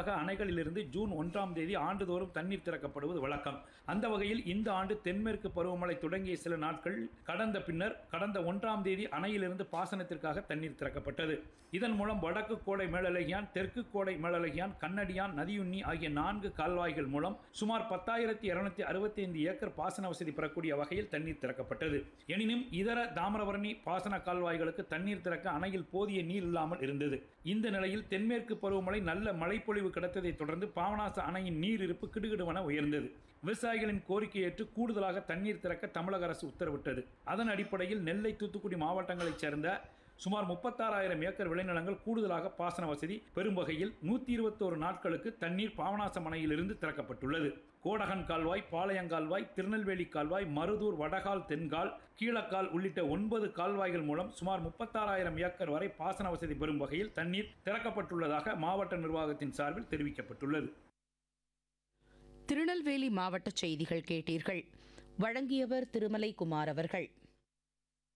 முன்னதாக அணைகளிலிருந்து ஜூன் ஒன்றாம் தேதி ஆண்டுதோறும் தண்ணீர் திறக்கப்படுவது வழக்கம் அந்த வகையில் இந்த ஆண்டு தென்மேற்கு பருவமழை தொடங்கிய சில நாட்கள் கடந்த பின்னர் கடந்த ஒன்றாம் தேதி அணையிலிருந்து பாசனத்திற்காக தண்ணீர் திறக்கப்பட்டது இதன் மூலம் வடக்கு கோடை மேலழகியான் தெற்கு கோடை மேலழகியான் கண்ணடியான் நதியுண்ணி ஆகிய நான்கு கால்வாய்கள் மூலம் சுமார் பத்தாயிரத்தி இருநூத்தி அறுபத்தி ஐந்து ஏக்கர் பாசன வசதி பெறக்கூடிய வகையில் தண்ணீர் திறக்கப்பட்டது எனினும் இதர தாமிரபரணி பாசன கால்வாய்களுக்கு தண்ணீர் திறக்க அணையில் போதிய நீர் இல்லாமல் இருந்தது இந்த நிலையில் தென்மேற்கு பருவமழை நல்ல மழைப்பொழிவு கிடைத்ததைத் தொடர்ந்து பாவனாச அணையின் நீர் இருப்பு கிடுகிடுவென உயர்ந்தது விவசாயிகளின் கோரிக்கை ஏற்று கூடுதலாக தண்ணீர் திறக்க தமிழக அரசு உத்தரவிட்டது அதன் அடிப்படையில் நெல்லை தூத்துக்குடி மாவட்டங்களைச் சேர்ந்த சுமார் முப்பத்தாறாயிரம் ஏக்கர் விளைநிலங்கள் கூடுதலாக பாசன வசதி பெறும் வகையில் நூற்றி இருபத்தோரு நாட்களுக்கு தண்ணீர் பாவனாசம் அணையிலிருந்து திறக்கப்பட்டுள்ளது கோடகன் கால்வாய் பாளையங்கால்வாய் திருநெல்வேலி கால்வாய் மருதூர் வடகால் தென்கால் கீழக்கால் உள்ளிட்ட ஒன்பது கால்வாய்கள் மூலம் சுமார் முப்பத்தாறாயிரம் ஏக்கர் வரை பாசன வசதி பெறும் வகையில் தண்ணீர் திறக்கப்பட்டுள்ளதாக மாவட்ட நிர்வாகத்தின் சார்பில் தெரிவிக்கப்பட்டுள்ளது திருநெல்வேலி மாவட்ட செய்திகள் கேட்டீர்கள் வழங்கியவர் திருமலை குமார் அவர்கள்